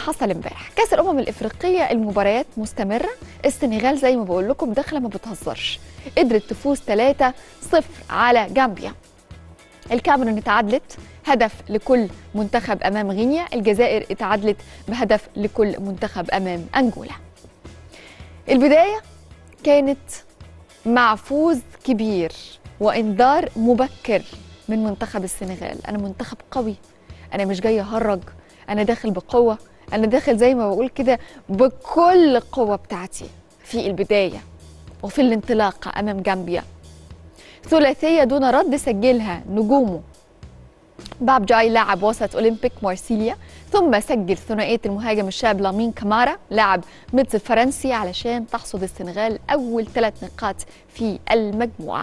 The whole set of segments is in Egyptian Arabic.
حصل امبارح كاس الامم الافريقيه المباريات مستمره السنغال زي ما بقول لكم داخله ما بتهزرش قدرت تفوز 3 0 على جامبيا الكاميرون اتعادلت هدف لكل منتخب امام غينيا الجزائر اتعادلت بهدف لكل منتخب امام انجولا البدايه كانت مع فوز كبير وانذار مبكر من منتخب السنغال انا منتخب قوي انا مش جاي اهرج انا داخل بقوه انا داخل زي ما بقول كده بكل القوه بتاعتي في البدايه وفي الانطلاقه امام جامبيا ثلاثيه دون رد سجلها نجومه باب جاي لاعب وسط اولمبيك مارسيليا ثم سجل ثنائيه المهاجم الشاب لامين كامارا لاعب ميدز الفرنسي علشان تحصد السنغال اول ثلاث نقاط في المجموعه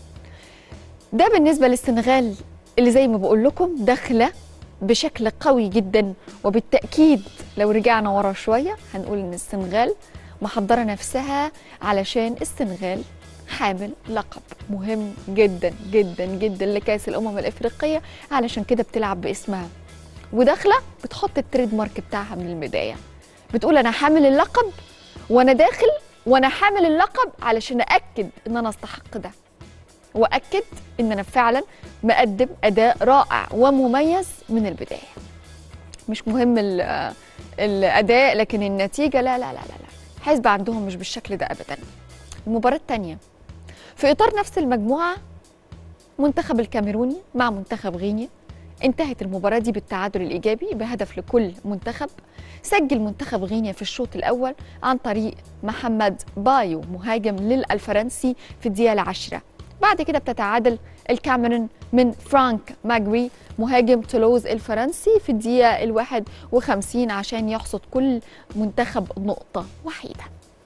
ده بالنسبه للسنغال اللي زي ما بقول لكم داخله بشكل قوي جدا وبالتاكيد لو رجعنا ورا شويه هنقول ان السنغال محضره نفسها علشان السنغال حامل لقب مهم جدا جدا جدا لكاس الامم الافريقيه علشان كده بتلعب باسمها وداخله بتحط التريد مارك بتاعها من البدايه بتقول انا حامل اللقب وانا داخل وانا حامل اللقب علشان اكد ان انا استحق ده واكد ان انا فعلا مقدم اداء رائع ومميز من البدايه مش مهم ال- الاداء لكن النتيجه لا لا لا لا لا حسب عندهم مش بالشكل ده ابدا المباراه الثانيه في اطار نفس المجموعه منتخب الكاميروني مع منتخب غينيا انتهت المباراة دي بالتعادل الإيجابي بهدف لكل منتخب سجل منتخب غينيا في الشوط الأول عن طريق محمد بايو مهاجم للفرنسي في الدقيقة العاشرة بعد كده بتتعادل الكاميرون من فرانك ماجري مهاجم تولوز الفرنسي في الدقيقة الواحد وخمسين عشان يحصد كل منتخب نقطة وحيدة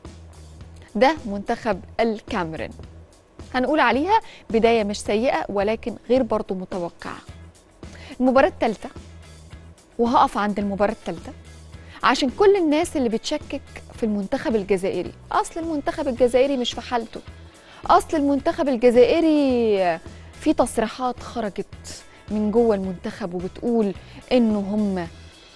ده منتخب الكاميرون هنقول عليها بداية مش سيئة ولكن غير برضو متوقعة المباراة الثالثة وهقف عند المباراة الثالثة عشان كل الناس اللي بتشكك في المنتخب الجزائري أصل المنتخب الجزائري مش في حالته أصل المنتخب الجزائري في تصريحات خرجت من جوه المنتخب وبتقول إنه هم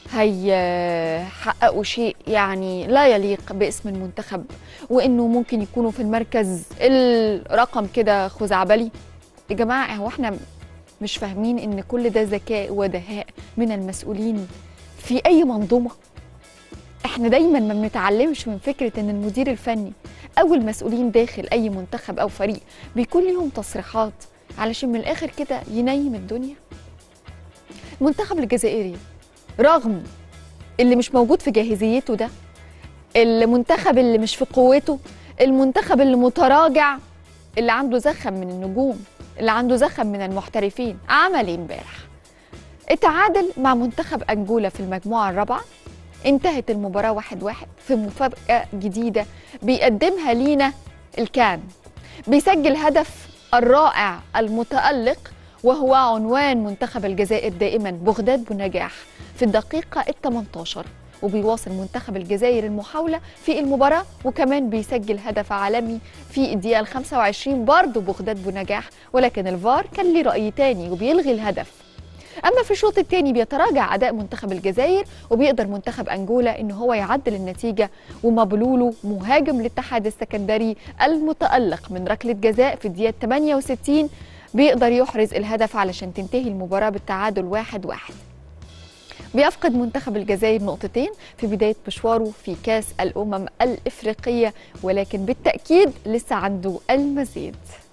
هيحققوا شيء يعني لا يليق باسم المنتخب وإنه ممكن يكونوا في المركز الرقم كده خزعبلي يا جماعة هو احنا مش فاهمين ان كل ده ذكاء ودهاء من المسؤولين في اي منظومه احنا دايما ما بنتعلمش من فكره ان المدير الفني او المسؤولين داخل اي منتخب او فريق بيكون ليهم تصريحات علشان من الاخر كده ينيم الدنيا المنتخب الجزائري رغم اللي مش موجود في جاهزيته ده المنتخب اللي مش في قوته المنتخب اللي متراجع اللي عنده زخم من النجوم اللي عنده زخم من المحترفين عمل ايه امبارح اتعادل مع منتخب انجولا في المجموعه الرابعه انتهت المباراه واحد واحد في مفاجاه جديده بيقدمها لينا الكان بيسجل هدف الرائع المتالق وهو عنوان منتخب الجزائر دائما بغداد بنجاح في الدقيقه ال 18 وبيواصل منتخب الجزائر المحاولة في المباراة وكمان بيسجل هدف عالمي في الدقيقة ال 25 برضه بغداد بنجاح ولكن الفار كان ليه رأي تاني وبيلغي الهدف أما في الشوط الثاني بيتراجع أداء منتخب الجزائر وبيقدر منتخب أنجولا إن هو يعدل النتيجة ومبلولو مهاجم الاتحاد السكندري المتألق من ركلة جزاء في الدقيقة 68 بيقدر يحرز الهدف علشان تنتهي المباراة بالتعادل واحد واحد بيفقد منتخب الجزائر نقطتين في بداية مشواره في كاس الأمم الإفريقية ولكن بالتأكيد لسه عنده المزيد